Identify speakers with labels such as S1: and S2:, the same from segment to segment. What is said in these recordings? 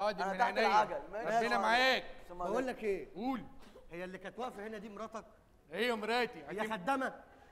S1: حاضر
S2: أنا
S1: من
S2: تحت
S1: عينيا
S2: العجل. ماشي.
S1: ربنا معاك
S2: ثم
S3: بقول لك ايه
S1: قول
S3: هي اللي كانت واقفه هنا دي مراتك
S1: ايه يا مراتي
S3: هي
S1: عجب-
S3: خدامه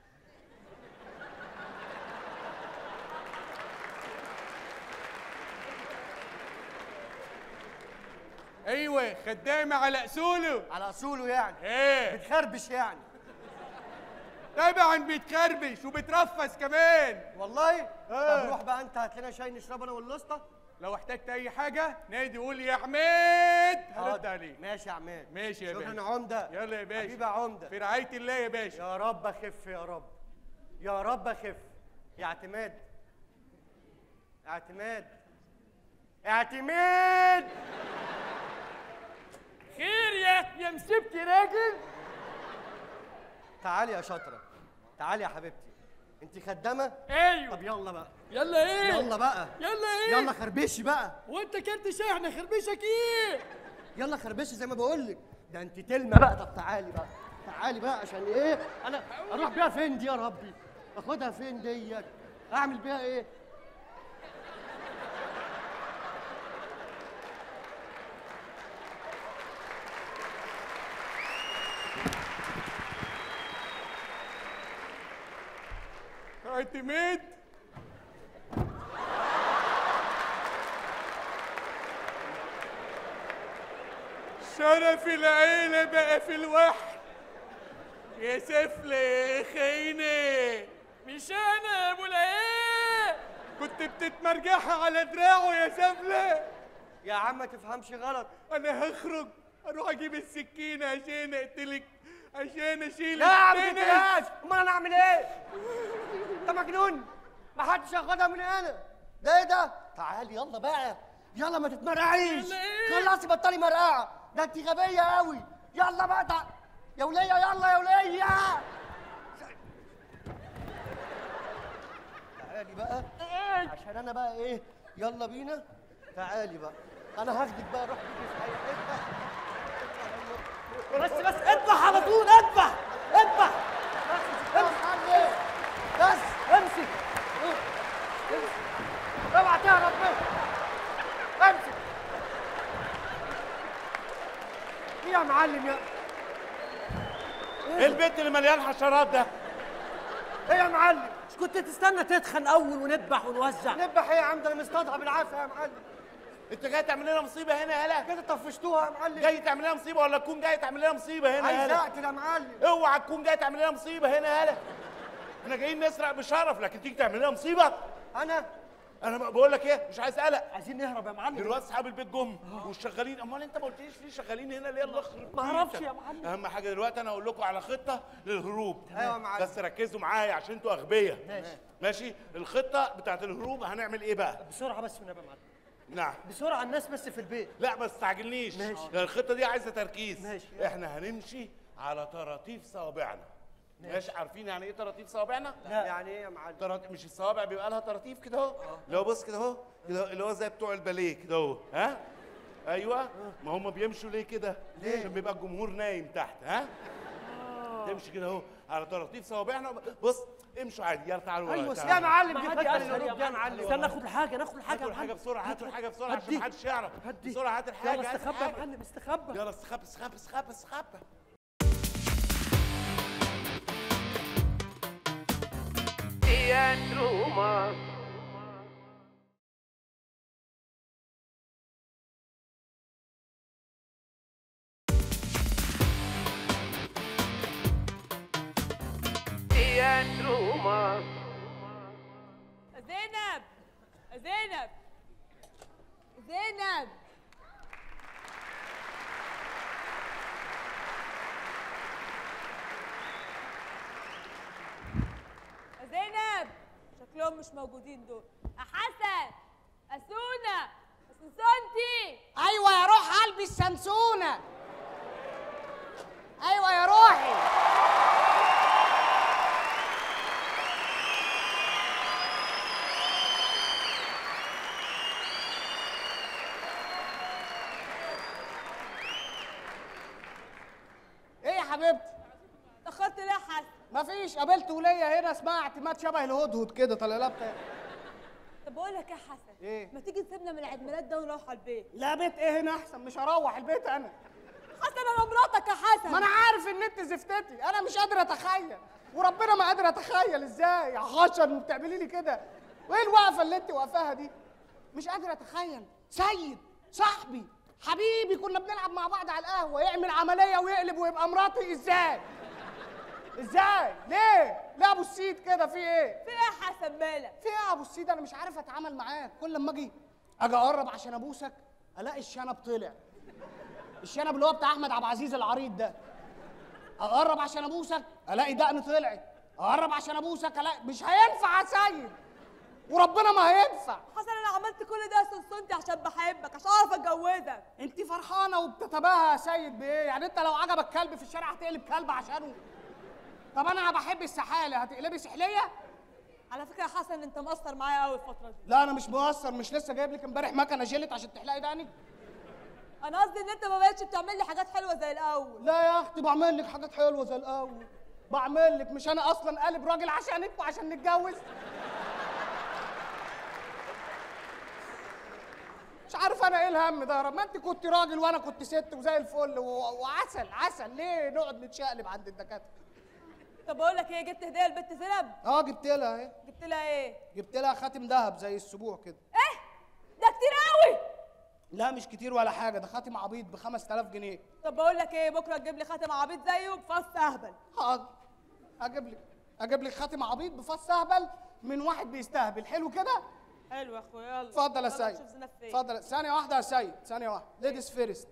S1: ايوه خدامه على اصوله
S3: على اصوله يعني
S1: ايه
S3: بتخربش يعني
S1: طبعا بيتخربش وبترفس كمان
S3: والله
S1: آه.
S3: طب روح بقى انت هات لنا شاي نشربه انا والاسطى
S1: لو احتجت اي حاجه نادي قول يا عماد هرد
S3: حاضر.
S1: عليك
S3: ماشي يا عماد
S1: ماشي يا
S3: شكرا
S1: باشا
S3: يا عمده
S1: يلا يا باشا
S3: حبيبي يا عمده
S1: في رعايه الله يا باشا
S3: يا رب اخف يا رب يا رب اخف يا اعتماد اعتماد اعتماد
S4: خير يا يا مسبت راجل
S3: تعالي يا شاطره تعالي يا حبيبتي انت خدامه
S4: ايوه
S3: طب يلا بقى
S4: يلا ايه
S3: يلا بقى
S4: يلا ايه
S3: يلا خربشي بقى
S4: وانت كنت شحنه خربشك ايه
S3: يلا خربشي زي ما بقول لك ده انت تلمه بقى طب تعالي بقى تعالي بقى عشان ايه انا اروح بيها فين دي يا ربي اخدها فين ديت اعمل بيها ايه
S1: اعتماد شرف العيلة بقى في الوحد يا سفلة يا خينة
S4: مش انا يا ابو العيال
S1: كنت بتتمرجحها على دراعه يا سفلة
S3: يا عم ما تفهمش غلط
S1: انا هخرج اروح اجيب السكينة عشان اقتلك عشان اشيلك
S3: لا يا عم
S1: تاني.
S3: تقلقش امال انا اعمل ايه انت مجنون ما حدش ياخدها من هنا ده ايه ده تعالي يلا بقى يلا ما تتمرقعيش
S4: يلا إيه؟
S3: خلصي بطلي مرقعه ده انت غبيه قوي يلا بقى تع... يا وليه يلا يا وليه تعالي بقى عشان انا بقى ايه يلا بينا تعالي بقى انا هاخدك بقى روح بيكي في اي حته
S4: بس بس اذبح على طول اذبح اذبح
S3: بس امسك اوعى تهرب منه امسك ايه يا معلم يا
S5: ايه البيت اللي مليان حشرات ده؟
S3: ايه يا معلم
S4: مش كنت تستنى تتخن اول ونذبح ونوزع
S3: نذبح ايه يا عم ده انا مصطادها بالعافيه يا معلم
S5: انت جاي تعمل لنا مصيبه هنا يالا؟
S3: كده طفشتوها يا معلم
S5: جاي تعمل لنا مصيبه ولا تكون جاي تعمل لنا مصيبه هنا
S3: عايز
S5: يالا؟
S3: اقتل يا معلم
S5: اوعى تكون جاي تعمل لنا مصيبه هنا يالا احنا جايين نسرق بشرف لكن تيجي تعمل لنا مصيبه
S3: انا
S5: انا بقول لك ايه مش عايز قلق
S4: عايزين نهرب يا معلم
S5: دلوقتي اصحاب البيت جم والشغالين امال انت ما قلتليش ليه شغالين هنا ليه الله يخرب
S4: ما اعرفش
S5: بيتك؟
S4: يا معلم.
S5: اهم حاجه دلوقتي انا اقول لكم على خطه للهروب
S3: أيوة يا معلم.
S5: بس ركزوا معايا عشان انتوا اغبياء
S4: ماشي.
S5: ماشي الخطه بتاعت الهروب هنعمل ايه بقى
S4: بسرعه بس والنبي يا معلم
S5: نعم
S4: بسرعه الناس بس في البيت
S5: لا ما تستعجلنيش
S4: ماشي.
S5: لأن الخطه دي عايزه تركيز
S4: ماشي.
S5: احنا هنمشي على طراطيف صوابعنا ماشي عارفين يعني ايه طراطيف صوابعنا
S3: يعني ايه يا معلم
S5: طراطيف مش الصوابع بيبقى لها طراطيف كده اهو اللي هو بص كده اهو كده اللي هو زي بتوع الباليه كده اهو ها ايوه ما هم بيمشوا ليه كده ليه عشان بيبقى الجمهور نايم تحت ها تمشي كده اهو على طراطيف صوابعنا بص امشوا عادي يلا تعالوا ورايا،
S3: ايوه
S5: تعالوا.
S3: يا معلم دي
S4: ما عادي
S3: خطه
S4: اسهل
S3: للهروب
S4: يا
S3: يا
S4: معلم
S3: معلم
S4: استنى ناخد الحاجه ناخد الحاجه
S5: هاتوا
S4: يا
S5: الحاجه
S4: معلم
S5: بسرعه هاتوا الحاجه بسرعه
S4: هات
S5: عشان
S4: دي.
S5: محدش يعرف
S4: هات دي.
S5: بسرعه هات الحاجه
S4: يلا
S5: هات
S4: استخبى يا
S5: الحاجة.
S4: معلم استخبى
S5: يلا استخبى استخبى استخبى استخبى
S6: زينب زينب زينب زينب شكلهم مش موجودين دول يا حسن أسونة سنسونتي
S7: ايوه يا روح قلبي السمسونه ايوه يا روحي ايه يا حبيبتي
S6: دخلت ليه يا حسن
S7: مفيش قابلت ولية هنا اسمها اعتماد شبه الهدهد كده طالع لها بتاع
S6: طب بقول لك يا حسن
S4: إيه؟
S6: ما تيجي تسيبنا من العيد ميلاد ده ونروح على البيت
S4: لا بيت ايه هنا احسن مش هروح البيت انا
S6: حسن انا مراتك يا حسن
S4: ما انا عارف ان انت زفتتي انا مش قادر اتخيل وربنا ما قادر اتخيل ازاي يا حشر بتعملي لي كده وايه الوقفه اللي انت واقفاها دي مش قادر اتخيل سيد صاحبي حبيبي كنا بنلعب مع بعض على القهوه يعمل عمليه ويقلب ويبقى مراتي ازاي ازاي ليه ليه ابو السيد كده في ايه
S6: في ايه يا حسن مالك
S4: في ايه يا ابو السيد انا مش عارف اتعامل معاك كل لما اجي اجي اقرب عشان ابوسك الاقي الشنب طلع الشنب اللي هو بتاع احمد عبد العزيز العريض ده اقرب عشان ابوسك الاقي دقن طلعت اقرب عشان ابوسك الاقي مش هينفع يا سيد وربنا ما هينفع
S6: حسن انا عملت كل ده يا سنسنتي عشان بحبك عشان اعرف اتجوزك
S4: انت فرحانه وبتتباهى يا سيد بايه يعني انت لو عجبك كلب في الشارع هتقلب كلب عشانه طب انا بحب السحاله هتقلبي سحليه
S6: على فكره يا حسن انت مقصر معايا قوي الفتره دي
S4: لا انا مش مقصر مش لسه جايب لك امبارح مكنه جلت عشان تحلقي دقنك
S6: انا قصدي ان انت ما بقتش بتعمل لي حاجات حلوه زي الاول
S4: لا يا اختي بعمل لك حاجات حلوه زي الاول بعمل لك مش انا اصلا قالب راجل عشانك وعشان نتجوز مش عارف انا ايه الهم ده يا رب ما انت كنت راجل وانا كنت ست وزي الفل و... وعسل عسل ليه نقعد نتشقلب عند الدكاتره
S6: طب بقول لك ايه جبت هديه لبنت زينب
S4: اه جبت لها اهي
S6: جبت لها ايه
S4: جبت لها خاتم ذهب زي السبوع كده
S6: ايه ده كتير قوي
S4: لا مش كتير ولا حاجه ده خاتم عبيط ب 5000 جنيه
S6: طب بقول لك ايه بكره تجيب لي خاتم عبيط زيه بفص اهبل
S4: حاضر اجيب لك اجيب لك خاتم عبيط بفص اهبل من واحد بيستهبل حلو كده
S6: حلو يا اخويا يلا
S4: اتفضل يا
S6: يلا
S4: سيد
S6: نشوف زينب فين.
S4: اتفضل ثانية واحدة يا سيد ثانية واحدة ليديز فيرست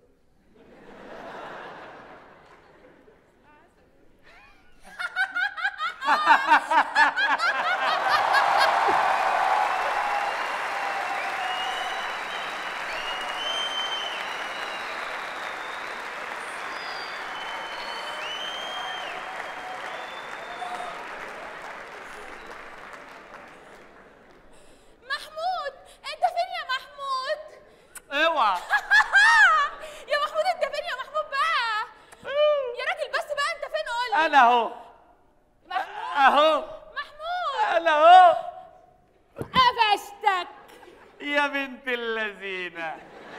S6: محمود انت فين يا محمود
S2: اوعى
S6: يا محمود انت فين يا محمود بقى يا راجل بس بقى انت فين قول لي
S2: انا اهو
S6: محمود
S2: اهو
S6: محمود
S2: انا اهو
S6: قفشتك
S2: يا بنت اللذينه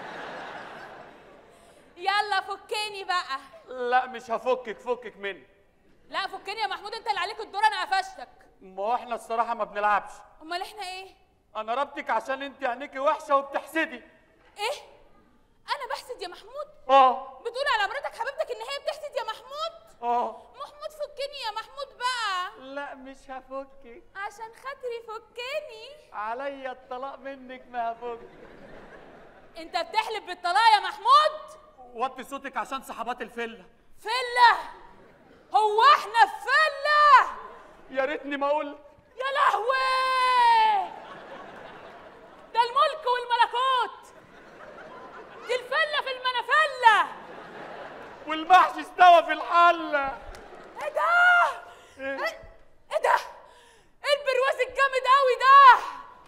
S6: يلا فكني بقى
S2: لا مش هفكك فكك مني
S6: لا فكني يا محمود انت اللي عليك الدور انا قفشتك
S2: ما هو احنا الصراحه ما بنلعبش
S6: امال احنا ايه
S2: انا ربطك عشان انت عينيكي وحشه وبتحسدي
S6: ايه انا بحسد يا محمود
S2: اه
S6: بتقول على مراتك حبيبتك ان هي بتحسد يا محمود
S2: اه
S6: محمود فكني يا محمود بقى
S2: لا مش هفكك
S6: عشان خاطري فكني
S2: عليا الطلاق منك ما هفكك
S6: انت بتحلف بالطلاق يا محمود
S2: وطي صوتك عشان صحبات الفله
S6: فله هو احنا في فله
S2: يا ريتني ما قلت
S6: يا لهوي ده الملك والملكوت دي الفله في المنفله
S2: والمحشي استوى في الحله
S6: ايه ده
S2: إيه؟
S6: ايه إيه ده ايه البرواز الجامد قوي ده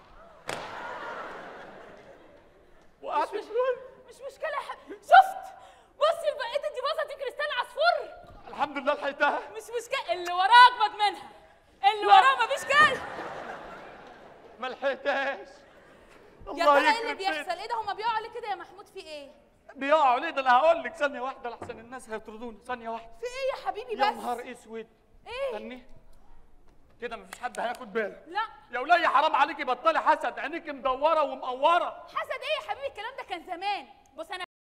S2: وقعت
S6: مش مش مشكله يا حب- شفت بصي البقيه دي باظه دي كريستال عصفور
S2: الحمد لله لحقتها
S6: مش مشكله اللي وراه اجمد منها اللي وراه مفيش كلب
S2: ما لحقتهاش
S6: يا
S2: الله
S6: ترى ايه اللي
S2: يخرب
S6: بيحصل
S2: بيتك.
S6: ايه ده هما بيقعوا عليه كده يا محمود في ايه
S2: بيقعوا ليه ده انا هقول لك ثانيه واحده لحسن الناس هيطردوني ثانيه واحده
S6: في ايه يا حبيبي
S2: يا
S6: بس
S2: نهار اسود
S6: ايه
S2: استني كده مفيش حد هياخد باله
S6: لا
S2: يا ولية حرام عليكي بطلي حسد عينيكي مدوره ومقوره
S6: حسد ايه يا حبيبي الكلام ده كان زمان بص انا